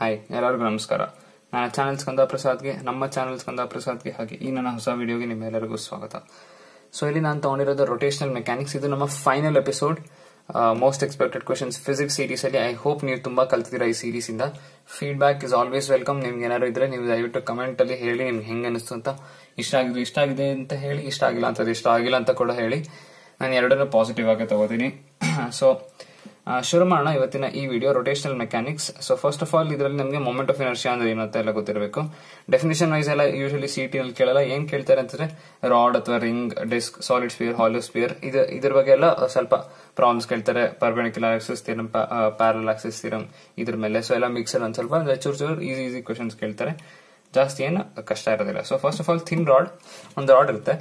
hi ಎಲ್ಲರಿಗೂ ನಮಸ್ಕಾರ ನನ್ನ ಚಾನಲ್ ಸ್ಕಂದ ಪ್ರಸಾದ್ಗೆ ನಮ್ಮ ಚಾನಲ್ ಸ್ಕಂದ ಪ್ರಸಾದ್ಗೆ ಹಾಗೆ ಈ ನನ್ನ ಹೊಸ ವಿಡಿಯೋಗೆ ನಿಮ್ಮೆಲ್ಲರಿಗೂ ಸ್ವಾಗತ ಸೊ ಇಲ್ಲಿ ನಾನು ತಗೊಂಡಿರೋದು ರೊಟೇಷನಲ್ ಮೆಕ್ಯಾನಿಕ್ಸ್ ಇದು ನಮ್ಮ final episode most expected questions physics series ಅಲ್ಲಿ ಐ ಹೋಪ್ ನೀವು ತುಂಬಾ ಕಲ್ತಿದ್ದೀರಾ ಈ ಸೀರೀಸ್ ಇಂದ ಫೀಡ್ಬ್ಯಾಕ್ ಇಸ್ ಆಲ್ವೇಸ್ ವೆಲ್ಕಮ್ ನಿಮ್ಗೆ ಏನಾದ್ರು ಇದ್ರೆ ನೀವು ದಯವಿಟ್ಟು ಕಮೆಂಟ್ ಅಲ್ಲಿ ಹೇಳಿ ನಿಮ್ಗೆ ಹೆಂಗ್ ಅನಿಸ್ತು ಅಂತ ಇಷ್ಟ ಆಗಿದ್ದು ಇಷ್ಟ ಆಗಿದೆ ಅಂತ ಹೇಳಿ ಇಷ್ಟ ಆಗಿಲ್ಲ ಅಂತ ಇಷ್ಟ ಆಗಿಲ್ಲ ಅಂತ ಕೂಡ ಹೇಳಿ ನಾನು ಎರಡನ್ನೂ ಪಾಸಿಟಿವ್ ಆಗಿ ತಗೋತೀನಿ ಸೊ ಶುರು ಮಾಡೋಣ ಇವತ್ತಿನ ಈ video rotational mechanics so first of all ಇದರಲ್ಲಿ ನಮಗೆ ಮೊಮೆಂಟ್ ಆಫ್ ಇನರ್ಷಿಯಾ ಅಂದ್ರೆ ಏನು ಅಂತ ಎಲ್ಲ ಗೊತ್ತಿರಬೇಕು ಡೆಫಿನೇಷನ್ ವೈಸ್ ಎಲ್ಲ ಯೂಶಲಿ ಸಿ ಟಿ ನಲ್ಲಿ ಕೇಳಲ್ಲ ಏನ್ ಕೇಳ್ತಾರೆ ಅಂತಂದ್ರೆ ರಾಡ್ ಅಥವಾ ring disc solid sphere hollow sphere ಇದು ಇದ್ರ ಬಗ್ಗೆ ಎಲ್ಲ ಸ್ವಲ್ಪ ಪ್ರಾಬ್ಲಮ್ಸ್ ಕೇಳ್ತಾರೆ perpendicular axis theorem parallel axis theorem ಇದ್ರ ಮೇಲೆ ಸೊ ಎಲ್ಲ ಮಿಕ್ಸರ್ ಒಂದ್ ಸ್ವಲ್ಪ ಚೂರು ಚೂರು ಈಸಿ ಈಸಿ ಕ್ವಶನ್ಸ್ ಕೇಳ್ತಾರೆ ಜಾಸ್ತಿ ಏನು ಕಷ್ಟ ಇರೋದಿಲ್ಲ so first of all thin rod ಒಂದು ರಾಡ್ ಇರುತ್ತೆ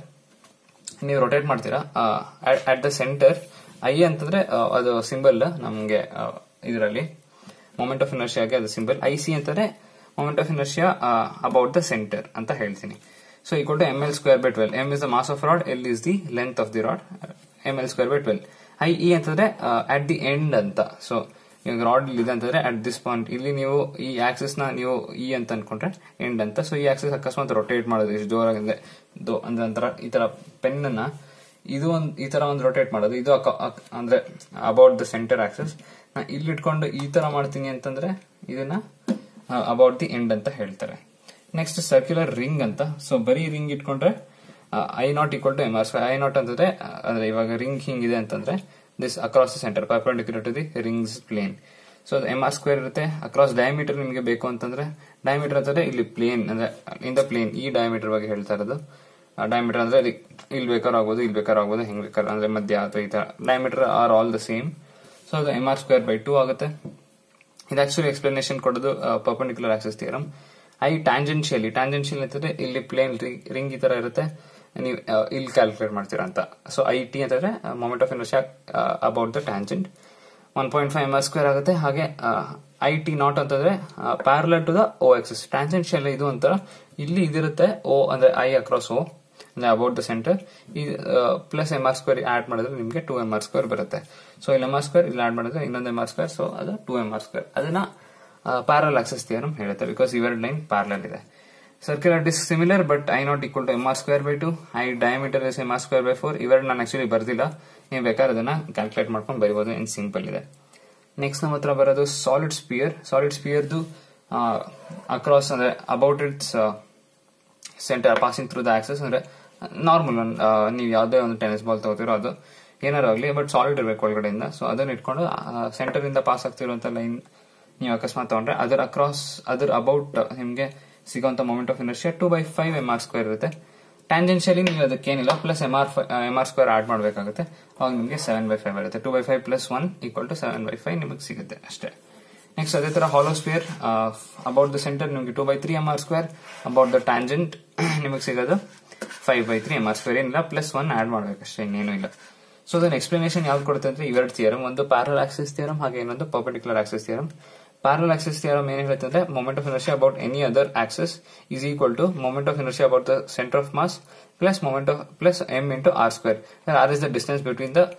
ನೀವು ರೊಟೇಟ್ ಮಾಡ್ತೀರಾ ಅಟ್ ದ ಸೆಂಟರ್ ಐ ಅಂತಂದ್ರೆ ಅದು ಸಿಂಬಲ್ ನಮಗೆ ಇದರಲ್ಲಿ ಮೊಮೆಂಟ್ ಆಫ್ ಇನರ್ಷಿಯಾಗೆ ಅದು ಸಿಂಬಲ್ ಐ ಸಿ ಅಂತಂದ್ರೆ moment of inertia about the centre ಅಂತ ಹೇಳ್ತೀನಿ ಸೊ ಈ ಕೊಟ್ಟು M L square by twelve M is the mass of rod L is the length of the rod M L square by twelve I E ಅಂತಂದ್ರೆ at the end ಅಂತ so ಇವಾಗ rod ಇದೆ ಅಂತಂದ್ರೆ at this point ಇಲ್ಲಿ ನೀವು ಈ Axis ನ ನೀವು ಇ ಅಂತ ಅನ್ಕೊಂಡ್ರೆ ಎಂಡ್ ಅಂತ ಸೊ ಈ ಆಕ್ಸಿಸ್ ಅಕಸ್ಮಾತ್ ರೊಟೇಟ್ ಮಾಡೋದು ಇಷ್ಟು ಜೋರಾಗಿ ಅಂದ್ರೆ ಅಂದ್ರೆ ಒಂಥರ ಈ ತರ ಪೆನ್ ಅನ್ನ ಇದು ಒಂದ್ ಈ ತರ ಒಂದು ರೊಟೇಟ್ ಮಾಡೋದು ಇದು ಅಂದ್ರೆ ಅಬೌಟ್ ದ ಸೆಂಟರ್ ಆಕ್ಸಿಸ್ ನಾ ಇಲ್ಲಿ ಇಟ್ಕೊಂಡು ಈ ತರ ಮಾಡ್ತೀನಿ ಅಂತಂದ್ರೆ ಇದನ್ನ ಅಬೌಟ್ ದಿ ಎಂಡ್ ಅಂತ ಹೇಳ್ತಾರೆ ನೆಕ್ಸ್ಟ್ ಸರ್ಕ್ಯುಲರ್ ರಿಂಗ್ ಅಂತ ಸೊ ಬರೀ ರಿಂಗ್ ಇಟ್ಕೊಂಡ್ರೆ I naught equal to M R I naught ಅಂತಂದ್ರೆ ಅಂದ್ರೆ ಇವಾಗ ರಿಂಗ್ ಹಿಂಗಿದೆ ಅಂತಂದ್ರೆ this across the centre perpendicular to the rings plane so M R square ಇರುತ್ತೆ ಅಕ್ರಾಸ್ ಡಯಾಮೀಟರ್ ನಿಮಗೆ ಬೇಕು ಅಂತಂದ್ರೆ ಡಯಾಮೀಟರ್ ಅಂತಂದ್ರೆ ಇಲ್ಲಿ ಪ್ಲೇನ್ ಅಂದ್ರೆ ಇನ್ ದ ಪ್ಲೇನ್ ಈ ಡಯಾಮೀಟರ್ ಬಗ್ಗೆ ಹೇಳ್ತಾ ಇರೋದು ಡಯಾಮೀಟರ್ ಅಂದ್ರೆ ಇಲ್ಲಿ ಬೇಕಾದ್ರೂ ಆಗ್ಬೋದು ಇಲ್ಲಿ ಬೇಕಾದ್ರೂ ಆಗ್ಬೋದು ಹೆಂಗ್ ಬೇಕಾದ್ರೆ ಅಂದ್ರೆ ಮಧ್ಯ ಅಥವಾ ಈ ತರ diameter are all the same so ಅದು M R square by two ಆಗುತ್ತೆ ಇದು ಆಕ್ಚುಲಿ ಎಕ್ಸ್ಪ್ಲನೇಷನ್ ಕೊಡೋದು perpendicular axes theorem I tangentially tangential ಅಂತಂದ್ರೆ ಇಲ್ಲಿ ಪ್ಲೇನ್ ರಿಂಗ್ ಈ ತರ ಇರುತ್ತೆ ನೀವು ಇಲ್ಲಿ ಕ್ಯಾಲ್ಕುಲೇಟ್ ಮಾಡ್ತೀರಾ ಅಂತ ಸೊ ಐ ಟಿ ಅಂತಂದ್ರೆ moment of inertia about the tangent one point five M R square ಆಗುತ್ತೆ ಹಾಗೆ ಐ ಟಿ ನಾಟ್ ಅಂತಂದ್ರೆ parallel to the O axis tangential ಇದು ಅಂತ ಇಲ್ಲಿ ಇದಿರುತ್ತೆ ಓ ಅಂದ್ರೆ ಐ ಅಕ್ರಾಸ್ ಓ ಅಂದ್ರೆ ಅಬೌಟ್ ದ ಸೆಂಟರ್ ಈ plus M R square add ಮಾಡಿದ್ರೆ ನಿಮಗೆ ಟೂ ಎಮ್ ಆರ್ ಸ್ಕ್ವೇರ್ ಬರುತ್ತೆ ಸೊ ಇಲ್ಲಿ ಎಮ್ ಆರ್ ಸ್ಕ್ವೇರ್ ಇಲ್ಲಿ ಆಡ್ ಮಾಡಿದ್ರೆ ಇನ್ನೊಂದು ಎಮ್ ಆರ್ ಸ್ಕ್ವೇರ್ ಸೊ ಅದು ಟೂ ಎಮ್ ಆರ್ ಸ್ಕ್ವೇರ್ ಅದನ್ನ ಪ್ಯಾರಲ್ ಆಕ್ಸಸ್ ಥಿಯರಮ್ ಹೇಳುತ್ತೆ ಬಿಕಾಸ್ ಇವೆರಡು ಲೈನ್ ಪ್ಯಾರಲಲ್ ಇದೆ circular disc similar but I naught equal to M R square by two I diameter is M R square by four ಇವೆರಡು ನಾನು actually ಬರ್ದಿಲ್ಲ ನೀವು ಬೇಕಾದ್ರೆ ಅದನ್ನ calculate ಮಾಡ್ಕೊಂಡು ಬರೀಬಹುದು ಇನ್ ಸಿಂಪಲ್ ಇದೆ ನೆಕ್ಸ್ಟ್ ನಮ್ಮ ಹತ್ರ ಬರೋದು ಸಾಲಿಡ್ ಸ್ಪಿಯರ್ ಸಾಲಿಡ್ ಸ್ಪಿಯರ್ದು ಅಕ್ರಾಸ್ ಅಂದ್ರೆ about its centre passing through the axis ಅಂದ್ರೆ ನಾರ್ಮಲ್ ನೀವು ಯಾವುದೇ ಒಂದು ಟೆನಿಸ್ ಬಾಲ್ ತಗೋತಿರೋ ಅದು ಏನಾರು ಆಗಲಿ ಬಟ್ ಸಾಲಿಡ್ ಇರಬೇಕು ಒಳಗಡೆಯಿಂದ ಸೊ ಅದನ್ನ ಇಟ್ಕೊಂಡು ಸೆಂಟರ್ ಇಂದ ಪಾಸ್ ಆಗ್ತಿರುವಂತ ಲೈನ್ ನೀವು ಅಕಸ್ಮಾತ್ ತಗೊಂಡ್ರೆ ಅದರ ಅಕ್ರಾಸ್ ಅದರ ಅಬೌಟ್ ನಿಮಗೆ ಸಿಗುವಂತ moment of inertia two by five M R square ಇರುತ್ತೆ ಟ್ಯಾಂಜೆನ್ಶಿಯಲಿ ನೀವು ಅದಕ್ಕೇನಿಲ್ಲ plus M R M R square add ಮಾಡಬೇಕಾಗುತ್ತೆ ಅವಾಗ ನಿಮಗೆ ಸೆವೆನ್ ಬೈ ಫೈವ್ ಬರುತ್ತೆ two by five plus one equal to seven by five ನಿಮಗೆ ಸಿಗುತ್ತೆ ಅಷ್ಟೇ ನೆಕ್ಸ್ಟ್ ಅದೇ ತರ hollow sphere about the centre ನಿಮಗೆ two by three M R square about the tangent ನಿಮಗೆ ಸಿಗೋದು five by three M R square ಏನಿಲ್ಲ plus one add ಮಾಡಬೇಕಷ್ಟೇ ಇನ್ನೇನು ಇಲ್ಲ ಸೊ ಅದನ್ನ ಎಕ್ಸ್ಪ್ಲನೇಷನ್ ಯಾವ್ದು ಕೊಡುತ್ತೆ ಅಂದ್ರೆ ಇವೆರಡು ಥಿಯರಮ್ ಒಂದು ಪ್ಯಾರಲ್ ಆಕ್ಸಿಸ್ ಥಿಯರಮ್ ಹಾಗೆ ಇನ್ನೊಂದು perpendicular axis theorem parallel axis theorem ಏನ್ ಹೇಳುತ್ತೆ ಅಂದ್ರೆ moment of inertia about any other axis is equal to moment of inertia about the centre of mass plus moment of plus M into R square R is the distance between the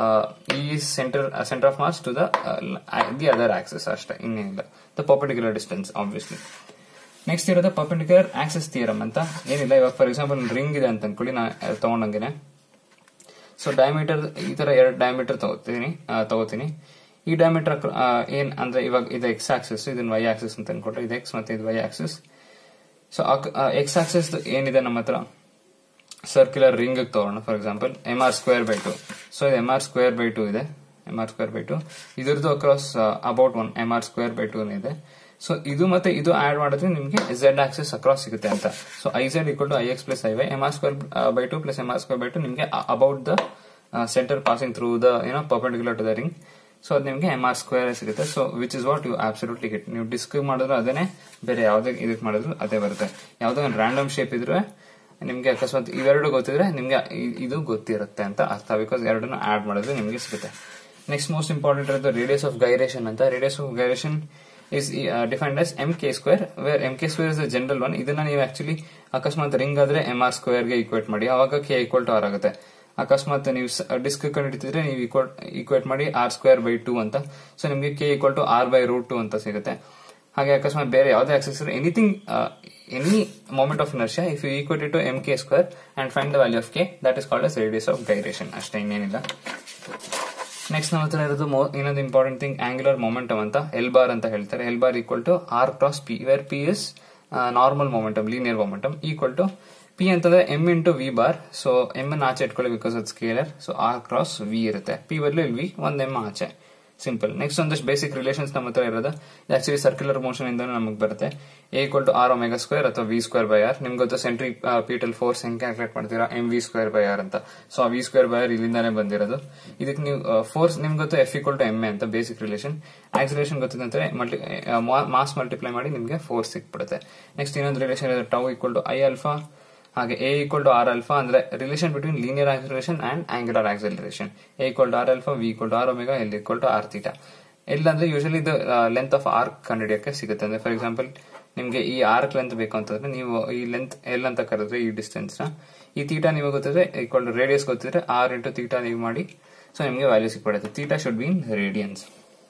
ಈ centre centre of mass to the the other axis ಅಷ್ಟೇ ಇನ್ನೇನಿಲ್ಲ the perpendicular distance obviously next ಇರೋದು perpendicular axis theorem ಅಂತ ಏನಿಲ್ಲ ಇವಾಗ for example ring ಇದೆ ಅಂತ ಅನ್ಕೊಳ್ಳಿ ನಾ ತಗೊಂಡಂಗೆನೆ ಸೊ ಡಯಾಮೀಟರ್ ಈ ತರ ಎರಡು ಡಯಾಮೀಟರ್ ತಗೋತೀನಿ ತಗೋತೀನಿ ಈ ಡಯಾಮೀಟರ್ ಏನ್ ಅಂದ್ರೆ ಇವಾಗ ಇದು ಎಕ್ಸ್ ಆಕ್ಸಿಸ್ ಇದನ್ನ ವೈ ಆಕ್ಸಿಸ್ ಅಂತ ಅನ್ಕೊಂಡ್ರೆ ಇದು ಎಕ್ಸ್ ಮತ್ತೆ ಇದು Y axis so X axis ಏನಿದೆ ನಮ್ಮ ಹತ್ರ ಸರ್ಕ್ಯುಲರ್ ರಿಂಗ್ ತಗೋಣ for example M R square by two so ಇದು M R square by two ಇದೆ M R square by two ಇದ್ರದ್ದು across about one M R square by two ಇದೆ so ಇದು ಮತ್ತೆ ಇದು ಆಡ್ ಮಾಡಿದ್ರೆ ನಿಮಗೆ ಝೆಡ್ ಆಕ್ಸಿಸ್ ಅಕ್ರಾಸ್ ಸಿಗುತ್ತೆ ಅಂತ so I Z equal to I X plus I Y M R square by two plus M R square by two ನಿಮಗೆ about the centre passing through the ಏನೋ perpendicular to the ring so ಅದು ನಿಮಗೆ M R square ಸಿಗುತ್ತೆ so which is what you absolutely get ನೀವು disc ಮಾಡಿದ್ರು ಅದೇನೆ ಬೇರೆ ಯಾವುದೇ ಇದಕ್ಕೆ ಮಾಡಿದ್ರು ಅದೇ ಬರುತ್ತೆ ಯಾವುದೋ ಒಂದು ರ್ಯಾಂಡಮ್ ಶೇಪ್ ಇದ್ರೆ ನಿಮ್ಗೆ ಅಕಸ್ಮಾತ್ ಇವೆರಡು ಗೊತ್ತಿದ್ರೆ ನಿಮ್ಗೆ ಇದು ಗೊತ್ತಿರುತ್ತೆ ಅಂತ ಅರ್ಥ ಬಿಕಾಸ್ ಎರಡನ್ನು ಆಡ್ ಮಾಡಿದ್ರೆ ನಿಮಗೆ ಸಿಗುತ್ತೆ ನೆಕ್ಸ್ಟ್ ಮೋಸ್ಟ್ ಇಂಪಾರ್ಟೆಂಟ್ ಇರೋದು ರೇಡಿಯಸ್ ಆಫ್ ಗೈರೇಷನ್ ಅಂತ radius of gyration is defined as M K square where M K square is the general one ಇದನ್ನ ನೀವು ಆಕ್ಚುಲಿ ಅಕಸ್ಮಾತ್ ರಿಂಗ್ ಆದ್ರೆ ಎಂ ಆರ್ ಸ್ಕ್ವೇರ್ ಗೆ ಈಕ್ವೇಟ್ ಮಾಡಿ ಅವಾಗ ಕೆ ಈಕ್ವಲ್ ಟು ಆರ್ ಆಗುತ್ತೆ ಅಕಸ್ಮಾತ್ ನೀವು ಡಿಸ್ಕ್ ಕಂಡಿಡ್ತಿದ್ರೆ ನೀವು ಈಕ್ವೇಟ್ ಮಾಡಿ ಆರ್ ಸ್ಕ್ವೇರ್ ಬೈ ಟೂ ಅಂತ ಸೊ ನಿಮಗೆ K equal to R by root two ಅಂತ ಸಿಗುತ್ತೆ ಹಾಗೆ ಅಕಸ್ಮಾತ್ ಬೇರೆ ಯಾವುದೇ axis anything any moment of inertia if you equal to M K square and find the value of K that is called as radius of gyration ಅಷ್ಟೇ ಇನ್ನೇನಿಲ್ಲ next ನಮ್ಮ ಹತ್ರ ಇರೋದು ಮೋ- ಇನ್ನೊಂದು ಇಂಪಾರ್ಟೆಂಟ್ ಥಿಂಗ್ ಆಂಗ್ಯುಲರ್ ಮೊಮೆಂಟಮ್ ಅಂತ L bar ಅಂತ ಹೇಳ್ತಾರೆ L bar equal to R cross P where P is normal momentum linear momentum equal to P ಅಂತಂದ್ರೆ M into V bar so M ಅನ್ನು ಆಚೆ ಇಟ್ಕೊಳ್ಳಿ ಬಿಕಾಸ್ ಅದು scalar so R cross V ಇರುತ್ತೆ P ಬದಲು ಇಲ್ಲಿ ವಿ ಒಂದ್ M ಆಚೆ ಸಿಂಪಲ್ ನೆಕ್ಸ್ಟ್ ಒಂದಷ್ಟು ಬೇಸಿಕ್ ರಿಲೇಷನ್ಸ್ ನಮ್ಮ ಹತ್ರ ಇರೋದು ಆಕ್ಚುಲಿ ಸರ್ಕ್ಯುಲರ್ ಮೋಷನ್ ಇಂದ ನಮಗೆ ಬರುತ್ತೆ A equal to R omega square ಅಥವಾ ವಿ ಸ್ಕ್ವೇರ್ ಬೈ ಆರ್ ನಿಮ್ಗೆ ಗೊತ್ತು ಸೆಂಟ್ರಿ ಪೀಟಲ್ ಫೋರ್ಸ್ ಹೆಂಗೆ ಕ್ಯಾಲ್ಕುಲೇಟ್ ಮಾಡ್ತೀರಾ M V square by R ಅಂತ ಸೊ ಆ ವಿ ಸ್ಕ್ವೇರ್ ಬೈ ಆರ್ ಇಲ್ಲಿಂದಾನೇ ಬಂದಿರೋದು ಇದಕ್ಕೆ ನೀವು ಫೋರ್ಸ್ ನಿಮ್ಗೆ ಗೊತ್ತು F equal to M A ಅಂತ ಬೇಸಿಕ್ ರಿಲೇಷನ್ ಆಕ್ಸಿಲೇಷನ್ ಗೊತ್ತಿದ್ದಂತೆ ಮಲ್ಟಿ ಮಾಸ್ ಮಲ್ಟಿಪ್ಲೈ ಮಾಡಿ ನಿಮಗೆ ಫೋರ್ಸ್ ಸಿಕ್ಬಿಡುತ್ತೆ ನೆಕ್ಸ್ಟ್ ಇನ್ನೊಂದು ರಿಲೇಷನ್ ಇದೆ tau equal to I alpha ಹಾಗೆ A equal to R alpha ಅಂದ್ರೆ relation between linear acceleration and angular acceleration A equal to R alpha V equal to R omega L equal to R theta L ಅಂದ್ರೆ usually ಇದು length of arc ಕಂಡುಹಿಡಿಯಕ್ಕೆ ಸಿಗುತ್ತೆ ಅಂದ್ರೆ for example ನಿಮ್ಗೆ ಈ arc length ಬೇಕು ಅಂತಂದ್ರೆ ನೀವು ಈ ಲೆಂತ್ ಎಲ್ ಅಂತ ಕರೆದ್ರೆ ಈ ಡಿಸ್ಟೆನ್ಸ್ ನ ಈ ತೀಟಾ ನಿಮಗೆ ಗೊತ್ತಿದ್ರೆ ಈಕ್ವಲ್ ಟು ರೇಡಿಯಸ್ ಗೊತ್ತಿದ್ರೆ ಆರ್ ಇಂಟು ತೀಟಾ ನೀವು ಮಾಡಿ ಸೊ ನಿಮಗೆ ವ್ಯಾಲ್ಯೂ ಸಿಕ್ಬಿಡುತ್ತೆ theta should be in radians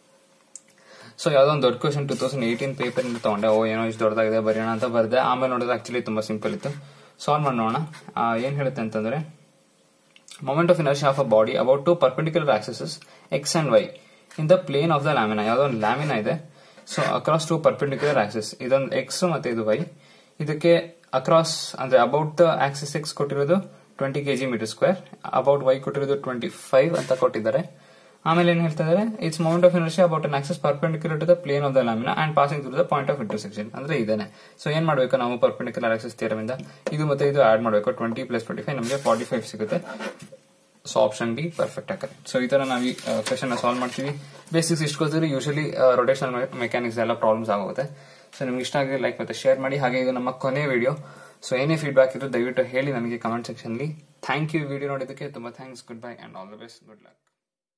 so ಯಾವ್ದೋ ಒಂದು ದೊಡ್ಡ question two thousand eighteen paper ಇಂದ ತಗೊಂಡೆ ಓ ಏನೋ ಇಷ್ಟು ದೊಡ್ಡದಾಗಿದೆ ಬರೆಯೋಣ ಅಂತ ಬರ್ದೆ ಆಮೇಲೆ ನೋಡಿದ್ರೆ ಆಕ್ಚುಲಿ ತುಂಬಾ ಸಿಂಪಲ್ ಇತ್ತು ಸಾಲ್ವ್ ಮಾಡಿ ನೋಡೋಣ ಆ, ಏನ್ ಹೇಳುತ್ತೆ ಅಂತಂದ್ರೆ moment of inertia of a body about two perpendicular axes X and Y in the plane of the lamina ಯಾವ್ದೋ ಒಂದು ಲ್ಯಾಮಿನಾ ಇದೆ so across to perpendicular axes ಇದೊಂದು ಎಕ್ಸ್ ಮತ್ತೆ ಇದು ವೈ ಇದಕ್ಕೆ ಅಕ್ರಾಸ್ ಅಂದ್ರೆ ಅಬೌಟ್ ದ ಆಕ್ಸಿಸ್ ಎಕ್ಸ್ ಕೊಟ್ಟಿರೋದು twenty kg metre square about Y ಕೊಟ್ಟಿರೋದು ಟ್ವೆಂಟಿ ಫೈವ್ ಅಂತ ಕೊಟ್ಟಿದ್ದಾರೆ ಆಮೇಲೆ ಏನ್ ಹೇಳ್ತಾ ಇದಾರೆ it's moment of inertia about an axis perpendicular to the plane of the lamina and passing through the point of intersection ಅಂದ್ರೆ ಇದೇನೆ ಸೊ ಏನ್ ಮಾಡಬೇಕು ನಾವು ಪರ್ಪೆಂಡಿಕ್ಯುಲರ್ ಆಕ್ಸಸ್ ಥಿಯರಮ್ ಇಂದ ಇದು ಮತ್ತೆ ಇದು ಆಡ್ ಮಾಡಬೇಕು ಟ್ವೆಂಟಿ ಪ್ಲಸ್ ಟ್ವೆಂಟಿ ಫೈವ್ ನಮಗೆ ಫಾರ್ಟಿ ಫೈವ್ ಸಿಗುತ್ತೆ ಸೊ ಆಪ್ಷನ್ ಬಿ ಪರ್ಫೆಕ್ಟ್ ಆಗುತ್ತೆ ಸೊ ಈ ತರ ನಾವು ಈ ಕ್ವೆಶನ್ ಸಾಲ್ವ್ ಮಾಡ್ತೀವಿ ಬೇಸಿಕ್ಸ್ ಇಷ್ಟು ಗೊತ್ತಿದ್ರೆ ಯೂಶಲಿ ರೊಟೇಷನಲ್ ಮೆಕ್ಯಾನಿಕ್ಸ್ ಎಲ್ಲ ಪ್ರಾಬ್ಲಮ್ಸ್ ಆಗುತ್ತೆ ಸೊ ನಿಮ್ಗೆ ಇಷ್ಟ ಆಗಿದೆ ಲೈಕ್ ಮತ್ತೆ ಶೇರ್ ಮಾಡಿ ಹಾಗೆ ಇದು ನಮ್ಮ ಕೊನೆ ವಿಡಿಯೋ ಸೊ ಏನೇ ಫೀಡ್ಬ್ಯಾಕ್ ಇದ್ರು ದಯವಿಟ್ಟು ಹೇಳಿ ನನಗೆ ಕಮೆಂಟ್ ಸೆಕ್ಷನ್ಲಿ ಥ್ಯಾಂಕ್ ಯು ವಿಡಿಯೋ ನೋಡಿದ್ದಕ್ಕೆ ತುಂಬಾ thanks goodbye and all the best good luck